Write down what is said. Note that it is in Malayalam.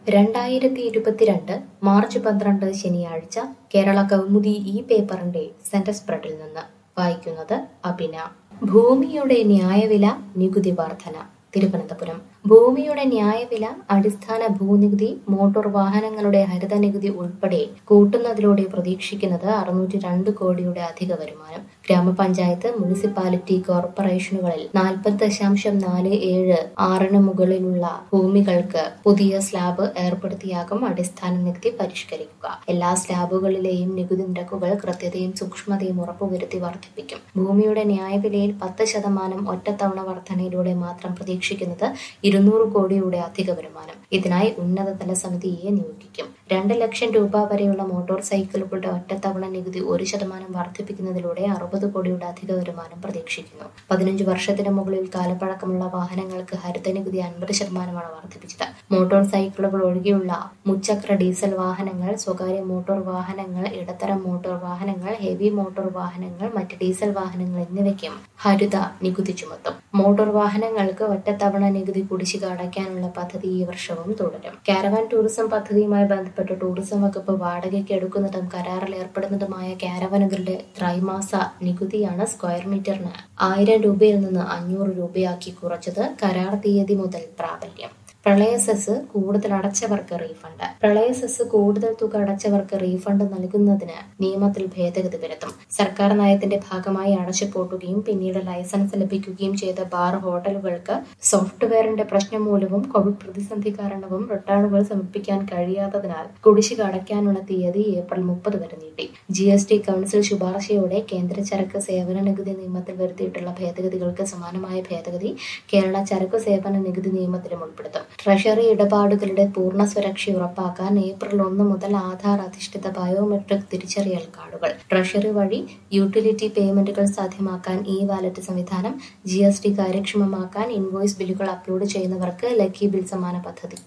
രണ്ടായിരത്തി ഇരുപത്തിരണ്ട് മാർച്ച് പന്ത്രണ്ട് ശനിയാഴ്ച കേരള കൗമുദി ഈ പേപ്പറിന്റെ സെന്റർ സ്പ്രെഡിൽ നിന്ന് വായിക്കുന്നത് അഭിന ഭൂമിയുടെ ന്യായവില നികുതി വർധന തിരുവനന്തപുരം ഭൂമിയുടെ ന്യായവില അടിസ്ഥാന ഭൂനികുതി മോട്ടോർ വാഹനങ്ങളുടെ ഹരിത നികുതി ഉൾപ്പെടെ കൂട്ടുന്നതിലൂടെ പ്രതീക്ഷിക്കുന്നത് അറുന്നൂറ്റി രണ്ട് കോടിയുടെ അധിക വരുമാനം ഗ്രാമപഞ്ചായത്ത് മുനിസിപ്പാലിറ്റി കോർപ്പറേഷനുകളിൽ നാൽപ്പത് ദശാംശം നാല് ഏഴ് ആറിന് മുകളിലുള്ള ഭൂമികൾക്ക് പുതിയ സ്ലാബ് ഏർപ്പെടുത്തിയാകും അടിസ്ഥാന നികുതി പരിഷ്കരിക്കുക എല്ലാ സ്ലാബുകളിലെയും നികുതി നിരക്കുകൾ കൃത്യതയും സൂക്ഷ്മതയും ഉറപ്പുവരുത്തി വർദ്ധിപ്പിക്കും ഭൂമിയുടെ ന്യായവിലയിൽ പത്ത് ശതമാനം ഒറ്റത്തവണ വർധനയിലൂടെ മാത്രം പ്രതീക്ഷിക്കുന്നത് ഇരുന്നൂറ് കോടിയുടെ അധിക വരുമാനം ഇതിനായി ഉന്നതതല സമിതിയെ നിയോഗിക്കും രണ്ട് ലക്ഷം രൂപ വരെയുള്ള മോട്ടോർ സൈക്കിളുകളുടെ ഒറ്റത്തവണ നികുതി ഒരു ശതമാനം വർദ്ധിപ്പിക്കുന്നതിലൂടെ അറുപത് കോടിയുടെ അധിക വരുമാനം പ്രതീക്ഷിക്കുന്നു പതിനഞ്ച് വർഷത്തിന് മുകളിൽ കാലപ്പഴക്കമുള്ള വാഹനങ്ങൾക്ക് ഹരിത നികുതി അൻപത് ശതമാനമാണ് വർദ്ധിപ്പിച്ചത് മോട്ടോർ സൈക്കിളുകൾ ഒഴികെയുള്ള മുച്ചക്ര ഡീസൽ വാഹനങ്ങൾ സ്വകാര്യ മോട്ടോർ വാഹനങ്ങൾ ഇടത്തരം മോട്ടോർ വാഹനങ്ങൾ ഹെവി മോട്ടോർ വാഹനങ്ങൾ മറ്റ് ഡീസൽ വാഹനങ്ങൾ എന്നിവയ്ക്കും ഹരിത നികുതി ചുമത്തും മോട്ടോർ വാഹനങ്ങൾക്ക് ഒറ്റത്തവണ നികുതി കുടിശ്ശിക അടയ്ക്കാനുള്ള പദ്ധതി ഈ വർഷവും തുടരും കാരവാൻ ടൂറിസം പദ്ധതിയുമായി ബന്ധപ്പെട്ട് ടൂറിസം വകുപ്പ് വാടകയ്ക്ക് എടുക്കുന്നതും കരാറിൽ ഏർപ്പെടുന്നതുമായ കാരവനുകളുടെ ത്രൈമാസ നികുതിയാണ് സ്ക്വയർ മീറ്ററിന് ആയിരം രൂപയിൽ നിന്ന് അഞ്ഞൂറ് രൂപയാക്കി കുറച്ചത് കരാർ തീയതി മുതൽ പ്രാബല്യം പ്രളയ സെസ് കൂടുതൽ അടച്ചവർക്ക് റീഫണ്ട് പ്രളയ സെസ് കൂടുതൽ തുക അടച്ചവർക്ക് റീഫണ്ട് നൽകുന്നതിന് നിയമത്തിൽ ഭേദഗതി വരുത്തും സർക്കാർ നയത്തിന്റെ ഭാഗമായി അടച്ചുപൂട്ടുകയും പിന്നീട് ലൈസൻസ് ലഭിക്കുകയും ചെയ്ത ബാർ ഹോട്ടലുകൾക്ക് സോഫ്റ്റ്വെയറിന്റെ പ്രശ്നം മൂലവും കോവിഡ് പ്രതിസന്ധി കാരണവും റിട്ടേണുകൾ സമർപ്പിക്കാൻ കഴിയാത്തതിനാൽ കുടിശ്ശിക അടയ്ക്കാനുള്ള തീയതി ഏപ്രിൽ മുപ്പത് വരെ നീട്ടി ജി എസ് ടി കൗൺസിൽ ശുപാർശയോടെ കേന്ദ്ര ചരക്ക് സേവന നികുതി നിയമത്തിൽ വരുത്തിയിട്ടുള്ള ഭേദഗതികൾക്ക് സമാനമായ ഭേദഗതി കേരള ചരക്കു സേവന നികുതി നിയമത്തിലും ഉൾപ്പെടുത്തും ട്രഷറി ഇടപാടുകളുടെ പൂർണ്ണ സുരക്ഷ ഉറപ്പാക്കാൻ ഏപ്രിൽ ഒന്ന് മുതൽ ആധാർ അധിഷ്ഠിത ബയോമെട്രിക് തിരിച്ചറിയൽ കാർഡുകൾ ട്രഷറി വഴി യൂട്ടിലിറ്റി പേയ്മെന്റുകൾ സാധ്യമാക്കാൻ ഇ വാലറ്റ് സംവിധാനം ജി എസ് ടി കാര്യക്ഷമമാക്കാൻ ഇൻവോയ്സ് ബില്ലുകൾ അപ്ലോഡ് ചെയ്യുന്നവർക്ക് ലക്കി ബിൽ സമാന പദ്ധതി